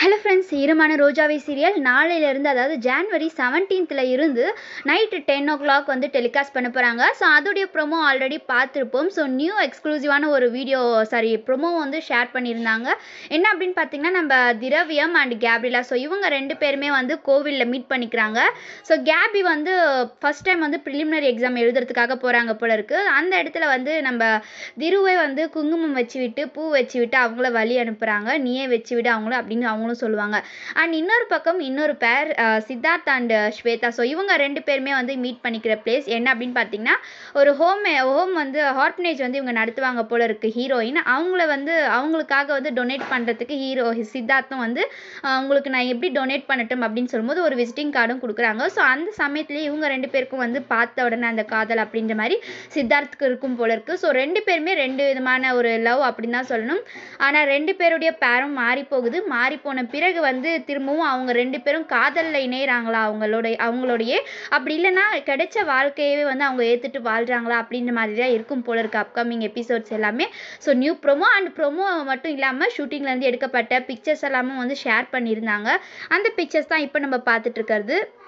hello friends ஈரமான ரோஜாவை serial நாளையிலேருந்து அதாவது ஜான்வரி செவன்டீன்த்தில் இருந்து நைட்டு டென் ஓ கிளாக் வந்து டெலிகாஸ்ட் பண்ண போகிறாங்க ஸோ அதோடைய ப்ரொமோ ஆல்ரெடி பார்த்துருப்போம் ஸோ நியூ எக்ஸ்க்ளூசிவான ஒரு வீடியோ சாரி ப்ரொமோ வந்து ஷேர் பண்ணியிருந்தாங்க என்ன அப்படின்னு பார்த்தீங்கன்னா நம்ம திரவியம் அண்ட் கேப்ரிலா ஸோ இவங்க ரெண்டு பேருமே வந்து கோவிலில் மீட் பண்ணிக்கிறாங்க ஸோ கேபி வந்து ஃபஸ்ட் டைம் வந்து ப்ரிலிமினரி எக்ஸாம் எழுதுறதுக்காக போகிறாங்க போல இருக்குது அந்த இடத்துல வந்து நம்ம திருவே வந்து குங்குமம் வச்சு விட்டு பூ வச்சு விட்டு அவங்கள வழி அனுப்புகிறாங்க நீயே வச்சு விடு அவங்கள அப்படின்னு அவங்களும் சொல்லுவாங்க அண்ட் இன்னொரு பக்கம் இன்னொரு பேர் சித்தார்த் அண்ட் ஸ்வேதா ஸோ இவங்க ரெண்டு பேருமே வந்து மீட் பண்ணிக்கிற பிளேஸ் என்ன அப்படின்னு பார்த்தீங்கன்னா ஒரு ஹோம் ஹோம் வந்து ஹார்பனேஜ் வந்து இவங்க நடத்துவாங்க போல இருக்கு ஹீரோயின் அவங்கள வந்து அவங்களுக்காக வந்து டொனேட் பண்ணுறதுக்கு ஹீரோ சித்தார்த்தும் வந்து அஹ், உங்களுக்கு நான் எப்படி டொனேட் பண்ணட்டும் அப்படின்னு சொல்லும்போது ஒரு விசிட்டிங் கார்டும் கொடுக்குறாங்க ஸோ அந்த சமயத்துலேயே இவங்க ரெண்டு பேருக்கும் வந்து பார்த்த உடனே அந்த காதல் அப்படின்ற மாதிரி சித்தார்த்துக்கு இருக்கும் போல இருக்கு ஸோ ரெண்டு பேருமே ரெண்டு விதமான ஒரு லவ் அப்படின்னு தான் சொல்லணும் ஆனால் ரெண்டு பேருடைய பேரும் மாறி போகுது மாறி போன பிறகு வந்து திரும்பவும் அவங்க ரெண்டு பேரும் காதலில் இணையறாங்களா அவங்களோட அவங்களோடையே அப்படி இல்லைன்னா கிடைச்ச வாழ்க்கையவே வந்து அவங்க ஏற்றுட்டு வாழ்கிறாங்களா அப்படின்ற மாதிரி தான் இருக்கும் போல இருக்கு அப்கமிங் எபிசோட்ஸ் எல்லாமே so new promo and promo மட்டும் இல்லாமல் ஷூட்டிங்லேருந்து எடுக்கப்பட்ட பிக்சர்ஸ் எல்லாமே வந்து ஷேர் பண்ணியிருந்தாங்க அந்த பிக்சர்ஸ் தான் இப்போ நம்ம பார்த்துட்டு இருக்கிறது